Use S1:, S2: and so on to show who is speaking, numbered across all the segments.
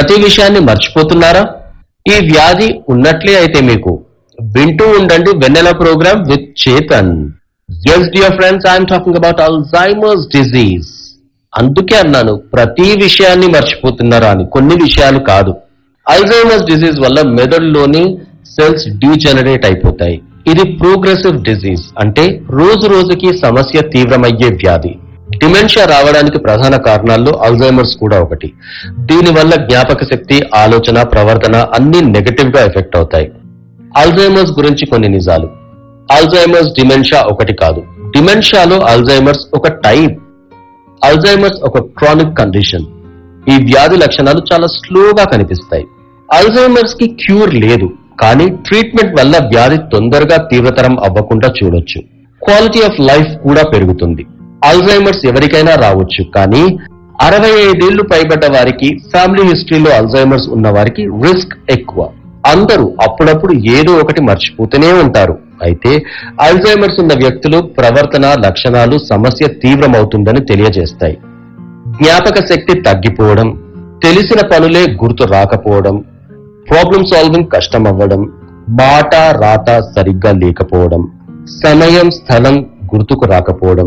S1: ప్రతి విషయాన్ని మర్చిపోతున్నారా ఈ వ్యాధి ఉన్నట్లే అయితే మీకు వింటూ ఉండండి Vennela program with Chetan S dear friends I'm talking about Alzheimer's disease అందుకే అన్నాను ప్రతి విషయాన్ని మర్చిపోతున్నారా అని కొన్ని విషయాలు కాదు అల్జైమర్స్ డిజీజ్ వల్ల మెదడులోని సెల్స్ డీజనరేట్ అయిపోతాయి ఇది ప్రోగ్రెసివ్ డిజీజ్ అంటే రోజు రోజుకి సమస్య తీవ్రమయ్యే వ్యాధి డిమెన్షియా రావడానికి ప్రధాన కారణాల్లో అల్జైమర్స్ కూడా ఒకటి దీనివల్ల జ్ఞాపక శక్తి ఆలోచన ప్రవర్తన అన్ని నెగటివ్ గా ఎఫెక్ట్ అవుతాయి అల్జైమర్స్ గురించి కొన్ని నిజాలు అల్జైమర్స్ డిమెన్షియా ఒకటి కాదు డిమెన్షియాలో అల్జైమర్స్ ఒక టైప్ అల్జైమర్స్ ఒక క్రానిక్ కండిషన్ ఈ వ్యాధి లక్షణాలు చాలా స్లోగా కనిపిస్తాయి అల్జైమర్స్ కి క్యూర్ లేదు కానీ ట్రీట్మెంట్ వల్ల వ్యాధి తొందరగా తీవ్రతరం అవ్వకుండా చూడొచ్చు క్వాలిటీ ఆఫ్ లైఫ్ కూడా పెరుగుతుంది అల్జైమర్స్ ఎవరికైనా రావచ్చు కానీ అరవై ఐదేళ్లు పైబడ్డ వారికి ఫ్యామిలీ హిస్టరీలో అల్జైమర్స్ ఉన్న వారికి రిస్క్ ఎక్కువ అందరూ అప్పుడప్పుడు ఏదో ఒకటి మర్చిపోతూనే ఉంటారు అయితే అల్జైమర్స్ ఉన్న వ్యక్తులు ప్రవర్తన లక్షణాలు సమస్య తీవ్రమవుతుందని తెలియజేస్తాయి జ్ఞాపక శక్తి తగ్గిపోవడం తెలిసిన పనులే గుర్తు రాకపోవడం ప్రాబ్లం సాల్వింగ్ కష్టం అవ్వడం మాట రాత సరిగ్గా లేకపోవడం సమయం స్థలం గుర్తుకు రాకపోవడం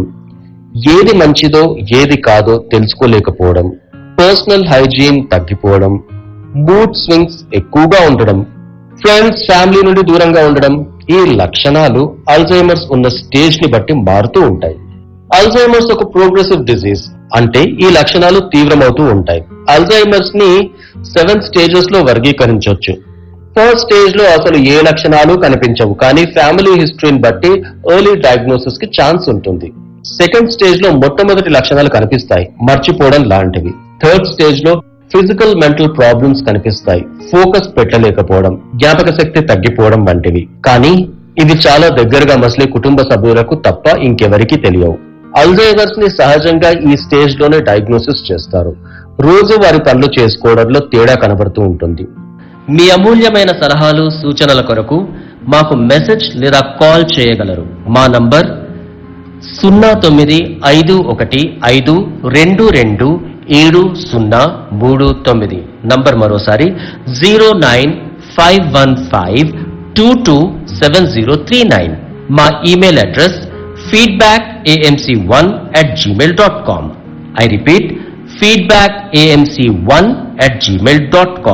S1: ఏది మంచిదో ఏది కాదో తెలుసుకోలేకపోవడం పర్సనల్ హైజీన్ తగ్గిపోవడం మూడ్ స్వింగ్స్ ఎక్కువగా ఉండడం ఫ్రెండ్స్ ఫ్యామిలీ నుండి దూరంగా ఉండడం ఈ లక్షణాలు అల్జైమర్స్ ఉన్న స్టేజ్ ని బట్టి మారుతూ ఉంటాయి అల్జైమర్స్ ఒక ప్రోగ్రెసివ్ డిజీజ్ అంటే ఈ లక్షణాలు తీవ్రమవుతూ ఉంటాయి అల్జైమర్స్ ని సెవెన్ స్టేజెస్ లో వర్గీకరించవచ్చు ఫస్ట్ స్టేజ్ లో అసలు ఏ లక్షణాలు కనిపించవు కానీ ఫ్యామిలీ హిస్టరీని బట్టి ఎర్లీ డయాగ్నోసిస్ కి ఛాన్స్ ఉంటుంది సెకండ్ స్టేజ్ లో మొట్టమొదటి లక్షణాలు కనిపిస్తాయి మర్చిపోవడం లాంటివి థర్డ్ స్టేజ్ లో ఫిజికల్ మెంటల్ ప్రాబ్లమ్స్ కనిపిస్తాయి ఫోకస్ పెట్టలేకపోవడం జ్ఞాపక శక్తి తగ్గిపోవడం వంటివి కానీ ఇవి చాలా దగ్గరగా మసలే కుటుంబ సభ్యులకు తప్ప ఇంకెవరికీ తెలియవు అల్జైమర్స్ ని సహజంగా ఈ స్టేజ్ లోనే డయాగ్నోసిస్ చేస్తారు రోజు వారి పనులు చేసుకోవడంలో తేడా కనబడుతూ ఉంటుంది
S2: మీ అమూల్యమైన సలహాలు సూచనల కొరకు మాకు మెసేజ్ లేదా కాల్ చేయగలరు మా నంబర్ సున్నా తొమ్మిది ఐదు ఒకటి ఐదు రెండు రెండు ఏడు సున్నా మూడు తొమ్మిది నంబర్ మరోసారి zero nine five one five two two seven zero three nine మా email address feedback AMC one at Gmail dot com I repeat feedback AMC one at Gmail dot com